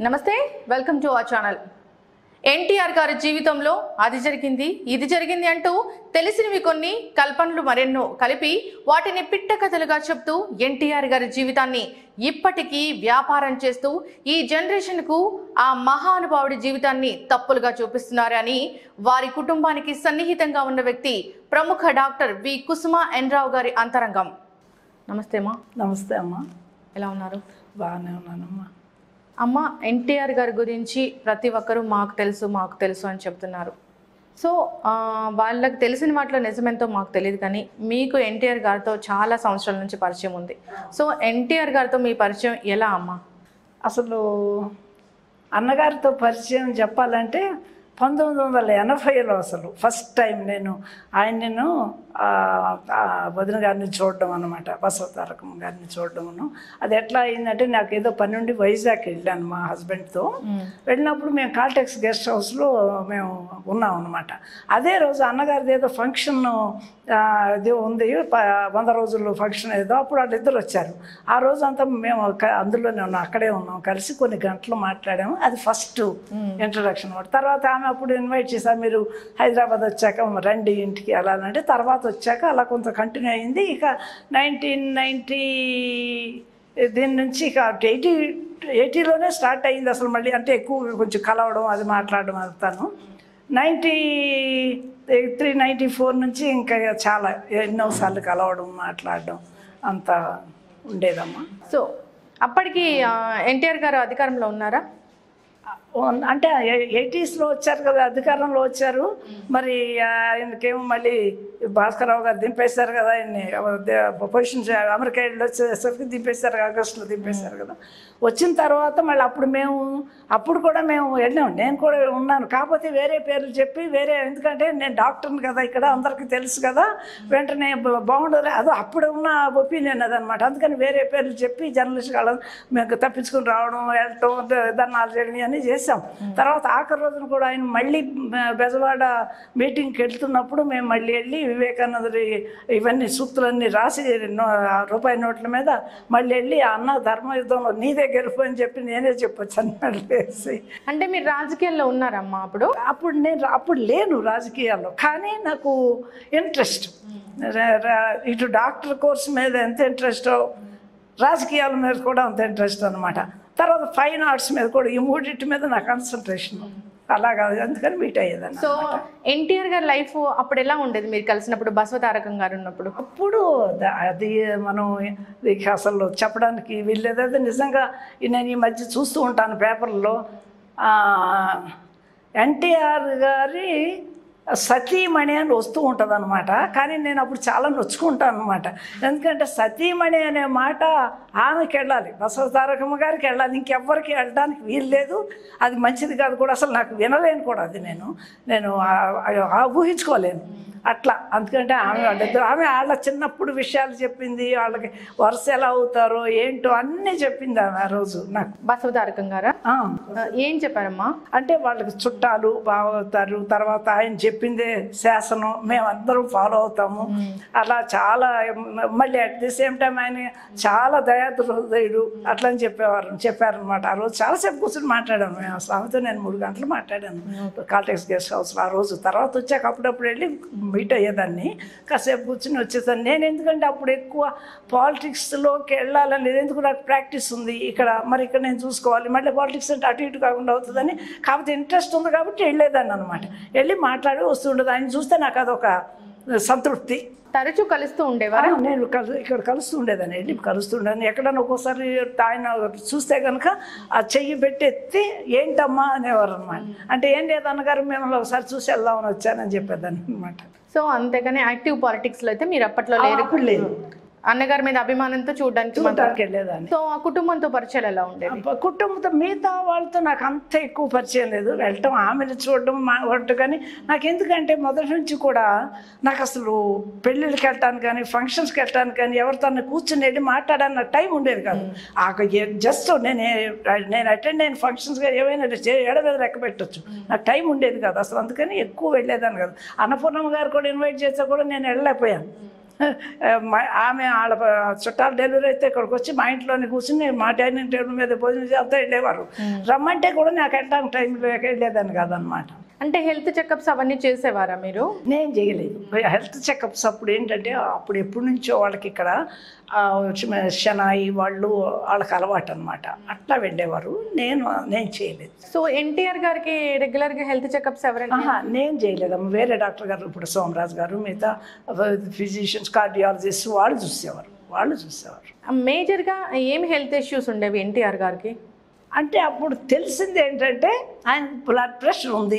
నమస్తే welcome to our channel NTR గారి జీవితంలో అది జరిగింది ఇది జరిగింది అంటూ తెలిసినవి కొన్ని కల్పనలు మరెన్నో కలిపి వాటిని పిట్ట కథలుగా చెప్తూ ఎన్టీఆర్ గారి జీవితాన్ని ఇప్పటికీ వ్యాపారం చేస్తూ ఈ జనరేషన్కు ఆ మహానుభావుడి జీవితాన్ని తప్పులుగా చూపిస్తున్నారు అని వారి కుటుంబానికి సన్నిహితంగా ఉన్న వ్యక్తి ప్రముఖ డాక్టర్ వి కుసుమ ఎన్ రావు గారి అంతరంగం నమస్తే అమ్మా నమస్తే అమ్మ ఎలా ఉన్నారు బాగానే ఉన్నానమ్మా అమ్మ ఎన్టీఆర్ గారి గురించి ప్రతి ఒక్కరూ మాకు తెలుసు మాకు తెలుసు అని చెప్తున్నారు సో ఆ, వాళ్ళకి తెలిసిన వాటిలో నిజమెంతో మాకు తెలియదు కానీ మీకు ఎన్టీఆర్ గారితో చాలా సంవత్సరాల నుంచి పరిచయం ఉంది సో ఎన్టీఆర్ గారితో మీ పరిచయం ఎలా అమ్మా అసలు అన్నగారితో పరిచయం చెప్పాలంటే పంతొమ్మిది వందల ఎనభైలో అసలు ఫస్ట్ టైం నేను ఆయన నేను ఆ, ఆ వదిన గారిని చూడడం అనమాట బసవతారకం గారిని చూడడమును అది ఎట్లా అయిందంటే నాకు ఏదో పని నుండి వైజాగ్ వెళ్ళాను మా హస్బెండ్తో వెళ్ళినప్పుడు మేము కాల్టెక్స్ గెస్ట్ హౌస్లో మేము ఉన్నాం అనమాట అదే రోజు అన్నగారిది ఏదో ఫంక్షన్ ఇది ఉంది ప- వంద రోజులు ఫంక్షన్ ఏదో అప్పుడు వాళ్ళిద్దరు వచ్చారు ఆ రోజు అంతా మేము క- అందులోనే ఉన్నాం అక్కడే ఉన్నాం కలిసి కొన్ని గంటలు మాట్లాడాము అది ఫస్ట్ ఇంట్రడక్షన్ అనమాట తర్వాత ఆమె అప్పుడు ఇన్వైట్ చేశారు మీరు హైదరాబాద్ వచ్చాక రండి ఇంటికి అలా అని అంటే తర్వాత వచ్చాక అలా కొంత కంటిన్యూ అయింది ఇక నైన్టీన్ నైంటీ దీని నుంచి ఇక ఎయిటీ ఎయిటీలోనే స్టార్ట్ అయింది అసలు మళ్ళీ అంటే ఎక్కువ కొంచెం కలవడం అది మాట్లాడడం అంతాను నైంటీ త్రీ నైంటీ ఫోర్ నుంచి ఇంకా చాలా ఎన్నోసార్లు కలవడం మాట్లాడడం అంత ఉండేదమ్మా సో అప్పటికి ఎన్టీఆర్ గారు అధికారంలో ఉన్నారా ఉన్- అంటే ఎయిటీస్లో వచ్చారు కదా అధికారంలో వచ్చారు మరి ఆయనకేమో మళ్ళీ భాస్కరరావు గారు దింపేశారు కదా ఆయన్ని పొజిషన్ అమెరికా వెళ్ళి వచ్చేసరికి దింపేశారు ఆగస్టులో దింపేశారు కదా వచ్చిన తర్వాత మళ్ళీ అప్పుడు మేము అప్పుడు కూడా మేము వెళ్ళాం నేను కూడా ఉన్నాను కాకపోతే వేరే పేర్లు చెప్పి వేరే ఎందుకంటే నేను డాక్టర్ని కదా ఇక్కడ అందరికీ తెలుసు కదా వెంటనే బ- బాగుండదు అదో అప్పుడు ఉన్న ఒపీనియన్ అదనమాట అందుకని వేరే పేర్లు చెప్పి జర్నలిస్ట్ వాళ్ళని మేము తప్పించుకుని రావడం వెళ్ళటం ద- ధర్నాలు చేయడం ఇవన్నీ చేసాం తర్వాత ఆఖరి రోజున కూడా ఆయన మళ్ళీ బె- బెజవాడ మీటింగ్కి వెళ్తున్నప్పుడు మేము మళ్ళీ వెళ్ళి వివేకానందుడి ఇవన్నీ సూక్తులన్నీ రాసి నో- ఆ రూపాయి నోట్ల మీద మళ్ళీ వెళ్ళి అన్న ధర్మయుద్ధంలో నీదే గెలుపు అని చెప్పి నేనే చెప్పొచ్చాను మళ్ళీ వేసి అంటే మీరు రాజకీయాల్లో ఉన్నారమ్మా అప్పుడు అప్పుడు నేను అప్పుడు లేను రాజకీయాల్లో కానీ నాకు ఇంట్రెస్ట్ ఇటు డాక్టర్ కోర్స్ మీద ఎంత ఇంట్రెస్టో రాజకీయాల మీద కూడా అంత ఇంట్రెస్ట్ అనమాట తర్వాత ఫైన్ ఆర్ట్స్ మీద కూడా ఈ మూడింటి మీద నా కాన్సన్ట్రేషన్ అలాగా అందుకని మీట్ అయ్యేదన్న సో ఎన్టీఆర్ గారి లైఫ్ అప్పుడు ఎలా ఉండేది మీరు కలిసినప్పుడు బసవతారకం గారు ఉన్నప్పుడు అప్పుడు ద- అది మనం ఇక అసలు చెప్పడానికి వీల్లేదు అది నిజంగా నేను ఈ మధ్య చూస్తూ ఉంటాను పేపర్లో ఎన్టీఆర్ గారి సతీమణి అని వస్తూ ఉంటుంది అనమాట కానీ నేను అప్పుడు చాలా నొచ్చుకుంటాను అనమాట ఎందుకంటే సతీమణి అనే మాట ఆమెకి వెళ్ళాలి బసవ తారకమ్మ గారికి వెళ్ళాలి ఇంకెవ్వరికి వెళ్ళడానికి వీలు లేదు అది మంచిది కాదు కూడా అసలు నాకు వినలేను కూడా అది నేను నేను ఆ- ఆ ఊహించుకోలేను అట్లా అందుకంటే ఆమె వాళ్ళిద్దరు ఆమె వాళ్ళ చిన్నప్పుడు విషయాలు చెప్పింది వాళ్ళకి వరుస ఎలా అవుతారో ఏంటో అన్నీ చెప్పింది ఆమె ఆ రోజు నాకు బసవతారకం గారా ఆ. ఆ, ఏం చెప్పారమ్మా అంటే వాళ్ళకి చుట్టాలు బాగవుతారు తర్వాత ఆయన చెప్పిందే శాసనం మేమందరం ఫాలో అవుతాము అలా చాలా మళ్ళీ అట్ ది సేమ్ టైం ఆయన చాలా దయాదు హృదయుడు అట్లా అని చెప్పేవారు చెప్పారనమాట ఆ రోజు చాలాసేపు కూర్చొని మాట్లాడాను మేము అసలు ఆమెతో నేను మూడు గంటలు మాట్లాడాను కాల్టెక్స్ గెస్ట్ హౌస్లో ఆ రోజు తర్వాత వచ్చాక అప్పుడప్పుడు వెళ్ళి మీట్ అయ్యేదాన్ని కాసేపు కూర్చొని వచ్చేసాను నేను ఎందుకంటే అప్పుడు ఎక్కువ పాలిటిక్స్లోకి వెళ్ళాలని లేదు ఎందుకు నాకు ప్రాక్టీస్ ఉంది ఇక్కడ మరి ఇక్కడ నేను చూసుకోవాలి మళ్ళీ పాలిటిక్స్ అంటే అటు ఇటు కాకుండా అవుతుందని కాకపోతే ఇంట్రెస్ట్ ఉంది కాబట్టి వెళ్ళేదాన్ని అనమాట వెళ్ళి మాట్లాడి వస్తుండదు ఆయన చూస్తే నాకు అదొక సంతృప్తి తరచూ కలుస్తూ ఉండేవారా ఆ, నేను కలు ఇక్కడ కలుస్తుండేదాన్ని వెళ్ళి కలుస్తుండేదాన్ని ఎక్కడన్నా ఒక్కోసారి ఆయన చూస్తే కనుక ఆ చెయ్యి పెట్టి ఎత్తి ఏంటమ్మా అనేవారు అనమాట అంటే ఏం లేదు అన్నగారు మిమ్మల్ని ఒకసారి చూసి వెళ్దామని వచ్చానని చెప్పేదాన్ని అనమాట సో అంతేగాని యాక్టివ్ పాలిటిక్స్ లో అయితే మీరు అప్పట్లో లేరు అప్పుడు లేదు అన్నగారి మీద అభిమానంతో చూడడానికి చూడటానికి వెళ్ళేదాన్ని సో ఆ కుటుంబంతో పరిచయాలు ఎలా ఉండేది అబ్బా, కుటుంబంతో మిగతా వాళ్ళతో నాకు అంత ఎక్కువ పరిచయం లేదు వెళ్ళటం ఆమెను చూడడం మాట్లాడటం కానీ నాకు ఎందుకంటే మొదటి నుంచి కూడా నాకు అసలు పెళ్ళిళ్ళకి వెళ్ళటానికి కానీ ఫంక్షన్స్కి వెళ్ళటానికి కానీ ఎవరితో కూర్చుని వెళ్ళి మాట్లాడడానికి నాకు టైం ఉండేది కాదు ఆ జస్ట్ నేను ఏ- నేను అటెండ్ అయిన ఫంక్షన్స్ ఏమైనా ఎడ మీద లెక్క పెట్టచ్చు నాకు టైం ఉండేది కాదు అసలు అందుకని ఎక్కువ వెళ్ళేదాన్ని కాదు అన్నపూర్ణమ్మ గారు కూడా ఇన్వైట్ చేస్తే కూడా నేను వెళ్ళలేకపోయాను మా- ఆమె వాళ్ళ చుట్టాలు డెలివరీ అయితే ఇక్కడికి వచ్చి మా ఇంట్లోనే కూర్చుని మా డైనింగ్ టేబుల్ మీద భోజనం చేస్తే వెళ్ళేవారు రమ్మంటే కూడా నాకు వెళ్ళడానికి టైం లేక వెళ్ళేదాన్ని కాదనమాట అంటే హెల్త్ చెకప్స్ అవన్నీ చేసేవారా మీరు నేను చేయలేదు హెల్త్ చెకప్స్ అప్పుడు ఏంటంటే అప్పుడు ఎప్పటి నుంచో వాళ్ళకి ఇక్కడ ఆ, శనాయి వాళ్ళు వాళ్ళకి అలవాటు అనమాట అట్లా వెళ్ళేవారు నేను నేను చేయలేదు సో ఎన్టీఆర్ గారికి రెగ్యులర్ గా హెల్త్ చెకప్స్ ఎవరైనా ఆహా, నేను చేయలేదమ్మ వేరే డాక్టర్ గారు ఇప్పుడు సోమరాజు గారు మిగతా ఫిజిషియన్స్ కార్డియాలజిస్ట్ వాళ్ళు చూసేవారు వాళ్ళు చూసేవారు మేజర్ గా ఏం హెల్త్ ఇష్యూస్ ఉండేవి ఎన్టీఆర్ గారికి అంటే అప్పుడు తెలిసింది ఏంటంటే ఆయన బ్లడ్ ప్రెషర్ ఉంది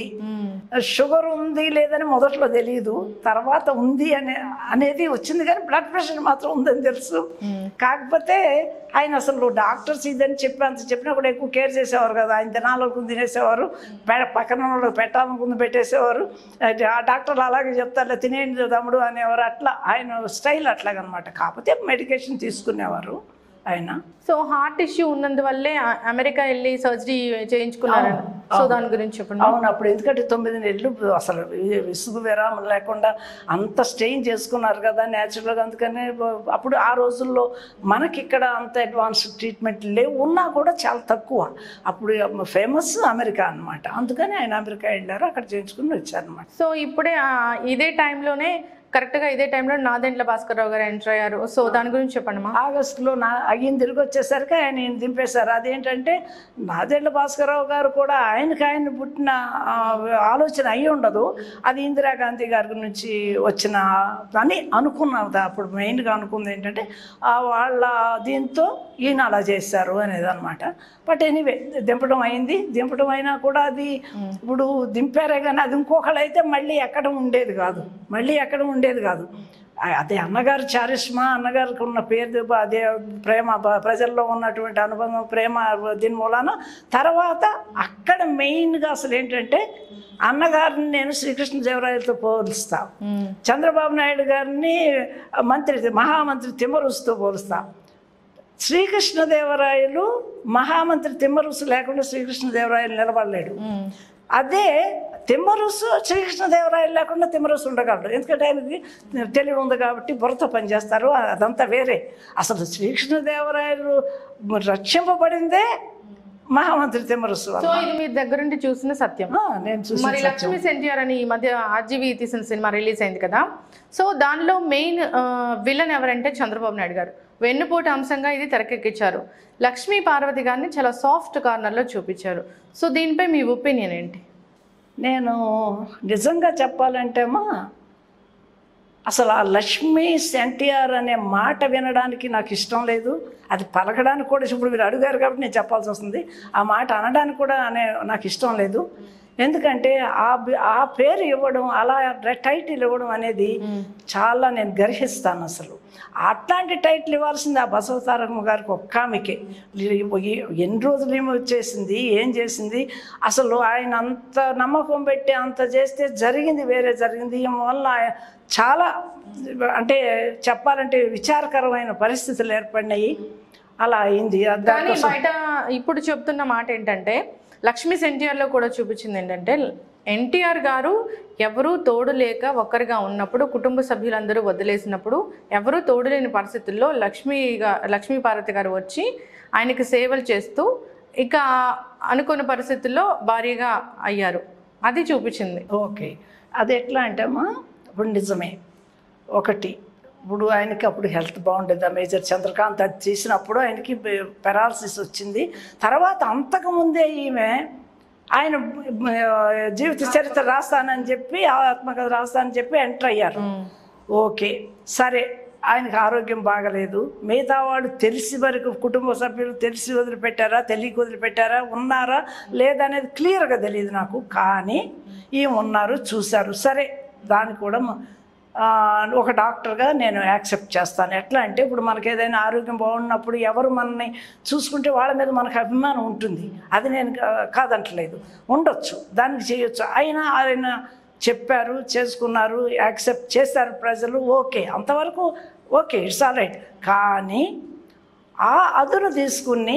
షుగర్ ఉంది లేదని మొదట్లో తెలియదు తర్వాత ఉంది అనే అనేది వచ్చింది కానీ బ్లడ్ ప్రెషర్ మాత్రం ఉందని తెలుసు కాకపోతే ఆయన అసలు డాక్టర్స్ ఇదని చెప్పి అంత చెప్పినా కూడా ఎక్కువ కేర్ చేసేవారు కదా ఆయన తినాలనుకుని తినేసేవారు పె- పక్కన వాళ్ళకి పెట్టాలనుకుని పెట్టేసేవారు అయితే ఆ డాక్టర్లు అలాగే చెప్తారు తినేయండి తమ్ముడు అనేవారు అట్లా ఆయన స్టైల్ అట్లాగనమాట కాకపోతే మెడికేషన్ తీసుకునేవారు ఆయన సో హార్ట్ ఇష్యూ ఉన్నందువల్లే అ- అమెరికా వెళ్ళి సర్జరీ చేయించుకున్నారు సో దాని గురించి చెప్పండి అవును అప్పుడు ఎందుకంటే తొమ్మిది నెలలు అసలు ఈ విసుగు విరామం లేకుండా అంత స్టెయిన్ చేసుకున్నారు కదా న్యాచురల్గా అందుకనే అప్పుడు ఆ రోజుల్లో మనకి ఇక్కడ అంత అడ్వాన్స్ ట్రీట్మెంట్ లేవు ఉన్నా కూడా చాలా తక్కువ అప్పుడు ఫేమస్ అమెరికా అన్నమాట అందుకని ఆయన అమెరికా వెళ్ళారు అక్కడ చేయించుకుని వచ్చారనమాట సో ఇప్పుడే ఆ, ఇదే టైంలోనే కరెక్ట్గా ఇదే టైంలో నాదెండ్ల భాస్కర్ రావు గారు ఎంటర్ అయ్యారు సో దాని గురించి చెప్పండి మా ఆగస్టులో నా అయ్యింది తిరిగి వచ్చేసరికి ఆయన ఈయన దింపేశారు అదేంటంటే నాదెండ్ల భాస్కరరావు గారు కూడా ఆయనకి ఆయన పుట్టిన ఆ, ఆలోచన అయ్యి ఉండదు అది ఇందిరాగాంధీ గారి నుంచి వచ్చిన అని అనుకున్నది అప్పుడు మెయిన్గా అనుకుంది ఏంటంటే ఆ వాళ్ళ దీంతో ఈయన అలా చేశారు అనేది అనమాట బట్ ఎనీవే దింపడం అయింది దింపడం అయినా కూడా అది ఇప్పుడు దింపారే కానీ అది ఇంకొకళ్ళు అయితే మళ్ళీ ఎక్కడ ఉండేది కాదు మళ్ళీ ఎక్కడ ఉండేది కాదు ఆ- అదే అన్నగారు చారిస్మా అన్నగారికి ఉన్న పేరు అదే ప్రేమ బ- ప్రజల్లో ఉన్నటువంటి అనుబంధం ప్రేమ దీని మూలాన తర్వాత అక్కడ మెయిన్గా అసలు ఏంటంటే అన్నగారిని నేను శ్రీకృష్ణదేవరాయలతో పోలుస్తా చంద్రబాబు నాయుడు గారిని మంత్రి మహామంత్రి తిమ్మరుసుతో పోలుస్తా శ్రీకృష్ణదేవరాయలు మహామంత్రి తిమ్మరుసు లేకుండా శ్రీకృష్ణదేవరాయలు నిలబడలేడు అదే తిమ్మరుసు శ్రీకృష్ణదేవరాయలు లేకుండా తిమ్మరుసు ఉండగలడు ఎందుకంటే ఆయనకి తెలివి ఉంది కాబట్టి బుర్రతో పనిచేస్తారు అదంతా వేరే అసలు శ్రీకృష్ణదేవరాయలు రక్షింపబడిందే మహామంత్రి తిమ్మరుసు వల్ల. సో ఇది మీ దగ్గరుండి చూసిన సత్యం ఆ, నేను చూసి మరి లక్ష్మీ సెన్టీఆర్ అని ఈ మధ్య ఆర్జీవి తీసిన సినిమా రిలీజ్ అయింది కదా సో దానిలో మెయిన్ విలన్ ఎవరంటే చంద్రబాబు నాయుడు గారు వెన్నుపోటు అంశంగా ఇది తెరకెక్కించారు లక్ష్మీ పార్వతి గారిని చాలా సాఫ్ట్ కార్నర్లో చూపించారు సో దీనిపై మీ ఒపీనియన్ ఏంటి నేను నిజంగా చెప్పాలంటేమా అసలు ఆ లక్ష్మీ ఎన్టీఆర్ అనే మాట వినడానికి నాకు ఇష్టం లేదు అది పలకడానికి కూడా ఇప్పుడు మీరు అడిగారు కాబట్టి నేను చెప్పాల్సి వస్తుంది ఆ మాట అనడానికి కూడా అనే నాకు ఇష్టం లేదు ఎందుకంటే ఆ బి- ఆ పేరు ఇవ్వడం అలా టైటిల్ ఇవ్వడం అనేది చాలా నేను గర్హిస్తాను అసలు అట్లాంటి టైటిల్ ఇవ్వాల్సింది ఆ బసవతారకమ్మ గారికి ఒక్క ఆమెకే ఈ- ఎన్ని రోజులు ఏమో వచ్చేసింది ఏం చేసింది అసలు ఆయన అంత నమ్మకం పెట్టి అంత చేస్తే జరిగింది వేరే జరిగింది ఈమె వల్ల ఆయ- చాలా అంటే చెప్పాలంటే విచారకరమైన పరిస్థితులు ఏర్పడినాయి అలా అయింది అది కానీ బయట ఇప్పుడు చెప్తున్న మాట ఏంటంటే లక్ష్మీ సెన్టీఆర్లో కూడా చూపించింది ఏంటంటే ఎన్టీఆర్ గారు ఎవరూ తోడు లేక ఒక్కరిగా ఉన్నప్పుడు కుటుంబ సభ్యులందరూ వదిలేసినప్పుడు ఎవరూ తోడు లేని పరిస్థితుల్లో లక్ష్మీ గా- లక్ష్మీ పార్వతి గారు వచ్చి ఆయనకి సేవలు చేస్తూ ఇక అనుకున్న పరిస్థితుల్లో భారీగా అయ్యారు అది చూపించింది ఓకే అది ఎట్లా అంటే అమ్మా ఇప్పుడు నిజమే ఒకటి ఇప్పుడు ఆయనకి అప్పుడు హెల్త్ బాగుండేది ఆ మేజర్ చంద్రకాంత్ అది తీసినప్పుడు ఆయనకి పెరాలసిస్ వచ్చింది తర్వాత అంతకుముందే ఈమె ఆయన ఆ, జీవిత చరిత్ర రాస్తానని చెప్పి ఆత్మకథ రాస్తానని చెప్పి ఎంటర్ అయ్యారు ఓకే సరే ఆయనకు ఆరోగ్యం బాగలేదు మిగతా వాళ్ళు తెలిసి వరకు కుటుంబ సభ్యులు తెలిసి వదిలిపెట్టారా తెలియక వదిలిపెట్టారా ఉన్నారా లేదనేది క్లియర్గా తెలియదు నాకు కానీ ఈమె ఉన్నారు చూశారు సరే దాన్ని కూడా మ- ఆ, ఒక డాక్టర్గా నేను యాక్సెప్ట్ చేస్తాను ఎట్లా అంటే ఇప్పుడు మనకి ఏదైనా ఆరోగ్యం బాగున్నప్పుడు ఎవరు మనల్ని చూసుకుంటే వాళ్ళ మీద మనకు అభిమానం ఉంటుంది అది నేను కా- కాదంటలేదు ఉండొచ్చు దానికి చేయొచ్చు అయినా ఆయన చెప్పారు చేసుకున్నారు యాక్సెప్ట్ చేశారు ప్రజలు ఓకే అంతవరకు ఓకే ఇట్స్ ఆల్ రైట్ కానీ ఆ అదును తీసుకుని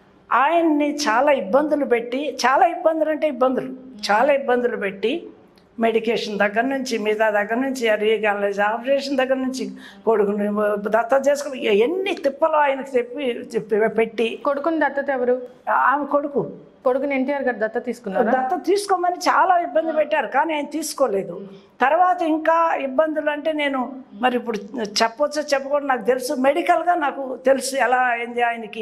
ఆయన్ని చాలా ఇబ్బందులు పెట్టి చాలా ఇబ్బందులు అంటే ఇబ్బందులు చాలా ఇబ్బందులు పెట్టి మెడికేషన్ దగ్గర నుంచి మిగతా దగ్గర నుంచి రీగాలైజ్ ఆపరేషన్ దగ్గర నుంచి కొడుకుని దత్త చేసుకుని ఎన్ని తిప్పలు ఆయనకు చెప్పి చెప్పి పెట్టి కొడుకుని దత్తత ఎవరు ఆమె కొడుకు కొడుకుని ఎన్టీఆర్ గారు దత్త తీసుకున్నారా దత్త తీసుకోమని చాలా ఇబ్బంది పెట్టారు కానీ ఆయన తీసుకోలేదు తర్వాత ఇంకా ఇబ్బందులు అంటే నేను మరి ఇప్పుడు చెప్పొచ్చో చెప్పకూడదు నాకు తెలుసు మెడికల్గా నాకు తెలుసు ఎలా అయింది ఆయనకి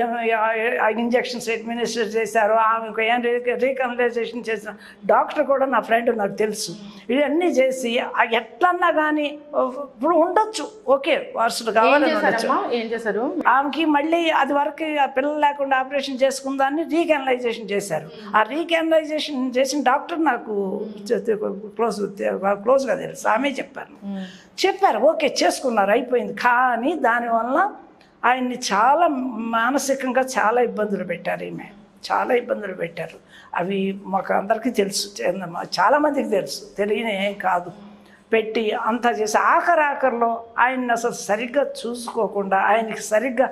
ఇంజెక్షన్స్ అడ్మినిస్టర్ చేశారు ఆమెకు ఏం రీకనలైజేషన్ చేసిన డాక్టర్ కూడా నా ఫ్రెండ్ నాకు తెలుసు ఇవన్నీ చేసి ఆ ఎట్లన్నా కానీ ఇప్పుడు ఉండొచ్చు ఓకే వారసుడు ఏం కావాలని ఉండొచ్చు చేశారమ్మా ఏం చేశారు ఆమెకి మళ్ళీ అది వరకు ఆ పిల్లలు లేకుండా ఆపరేషన్ చేసుకుందాన్ని రీకెనలైజేషన్ చేశారు ఆ రీకెనలైజేషన్ చేసిన డాక్టర్ నాకు క్లోజ్ క్లోజ్గా తెలుసు ఆమె చెప్పారు చెప్పారు ఓకే చేసుకున్నారు అయిపోయింది కానీ దానివల్ల ఆయన్ని చాలా మానసికంగా చాలా ఇబ్బందులు పెట్టారు ఈమె చాలా ఇబ్బందులు పెట్టారు అవి మాకు అందరికీ తెలుసు చాలామందికి తెలుసు తెలియని ఏం కాదు పెట్టి అంతా చేసి ఆఖరి ఆఖరిలో ఆయన్ని అసలు సరిగ్గా చూసుకోకుండా ఆయనకి సరిగ్గా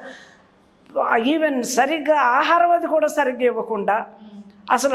ఈవెన్ సరిగ్గా ఆహారం అది కూడా సరిగ్గా ఇవ్వకుండా అసలు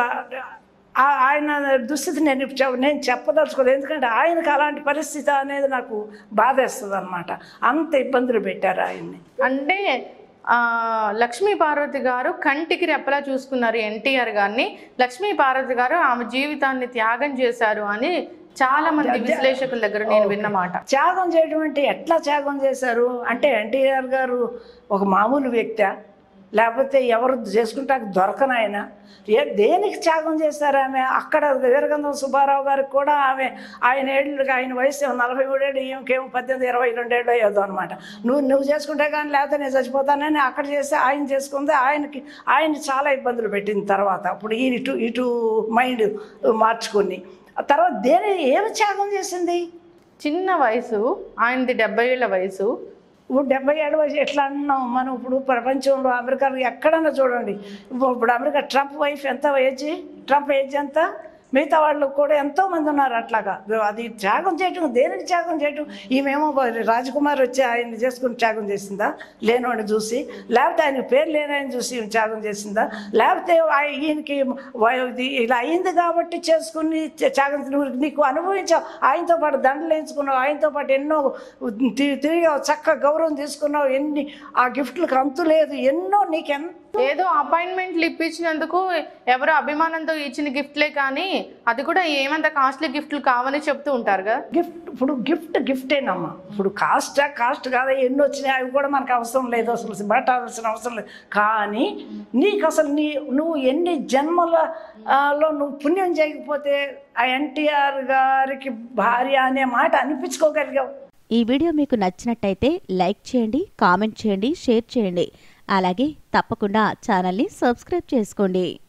ఆ- ఆయన దుస్థితి నేను ఇప్పుడు చెప్- నేను చెప్పదలుచుకోలేదు ఎందుకంటే ఆయనకు అలాంటి పరిస్థితి అనేది నాకు బాధేస్తుంది అనమాట అంత ఇబ్బందులు పెట్టారు ఆయన్ని అంటే ఆ, లక్ష్మీ పార్వతి గారు కంటికి రెప్పలా చూసుకున్నారు ఎన్టీఆర్ గారిని లక్ష్మీ పార్వతి గారు ఆమె జీవితాన్ని త్యాగం చేశారు అని చాలా మంది విశ్లేషకుల దగ్గర నేను విన్న మాట త్యాగం చేయడం అంటే ఎట్లా త్యాగం చేశారు అంటే ఎన్టీఆర్ గారు ఒక మామూలు వ్యక్తి లేకపోతే ఎవరు చేసుకుంటాక దొరకనాయన ఏ దేనికి త్యాగం చేశారు ఆమె అక్కడ వీరగంధం సుబ్బారావు గారికి కూడా ఆమె ఆయన ఏళ్ళు ఆయన వయసు ఏమో నలభై మూడేళ్ళు ఈమెకేమో పద్దెనిమిది ఇరవై రెండేళ్ళు ఏదో అనమాట నువ్వు నువ్వు చేసుకుంటే కానీ లేకపోతే నేను చచ్చిపోతానని అక్కడ చేస్తే ఆయన చేసుకుంది ఆయనకి ఆయన చాలా ఇబ్బందులు పెట్టిన తర్వాత అప్పుడు ఈ ఇటు ఇటు మైండ్ మార్చుకొని ఆ తర్వాత దేని ఏమి త్యాగం చేసింది చిన్న వయసు ఆయనది డెబ్బై ఏళ్ళ వయసు ఇప్పుడు డెబ్బై ఏడు వయసు ఎట్లా అంటున్నాం మనం ఇప్పుడు ప్రపంచంలో అమెరికాలో ఎక్కడన్నా చూడండి ఇప్పుడు ఇప్పుడు అమెరికా ట్రంప్ వైఫ్ ఎంత ఏజ్ ట్రంప్ ఏజ్ ఎంత మిగతా వాళ్ళు కూడా ఎంతో మంది ఉన్నారు అట్లాగా అది త్యాగం చేయటం దేనికి త్యాగం చేయటం ఈమెమో రాజకుమార్ వచ్చి ఆయన్ని చేసుకుని త్యాగం చేసిందా లేనివాడిని చూసి లేకపోతే ఆయన పేరు లేని ఆయన చూసి ఈమె త్యాగం చేసిందా లేకపోతే ఆయ- ఈయనకి వయ- ఇది ఇలా అయింది కాబట్టి చేసుకుని త్య- త్యాగం నువ్వు నీకు అనుభవించావు ఆయనతో పాటు దండలు వేయించుకున్నావు ఆయనతో పాటు ఎన్నో తి- తిరిగావు చక్క గౌరవం తీసుకున్నావు ఎన్ని ఆ గిఫ్ట్లకు అంతు లేదు ఎన్నో నీకెంత ఏదో అపాయింట్మెంట్లు ఇప్పించినందుకు ఎవరో అభిమానంతో ఇచ్చిన గిఫ్ట్లే కానీ అది కూడా ఏమంత కాస్ట్లీ గిఫ్ట్లు కావని చెప్తూ ఉంటారుగా గిఫ్ట్ ఇప్పుడు గిఫ్ట్ గిఫ్టేనమ్మా ఇప్పుడు కాస్ట్ కాస్ట్ కాదా ఎన్ని వచ్చినాయి అవి కూడా మనకు అవసరం లేదు అసలు పట్టాల్సిన అవసరం లేదు కానీ నీకు అసలు నీ నువ్వు ఎన్ని జన్మల ఆ, లో నువ్వు పుణ్యం చేయకపోతే ఆ ఎన్టీఆర్ గారికి భార్య అనే మాట అనిపించుకోగలిగావు ఈ వీడియో మీకు నచ్చినట్టయితే లైక్ చేయండి కామెంట్ చేయండి షేర్ చేయండి అలాగే తప్పకుండా ఛానల్ని సబ్స్క్రైబ్ చేసుకోండి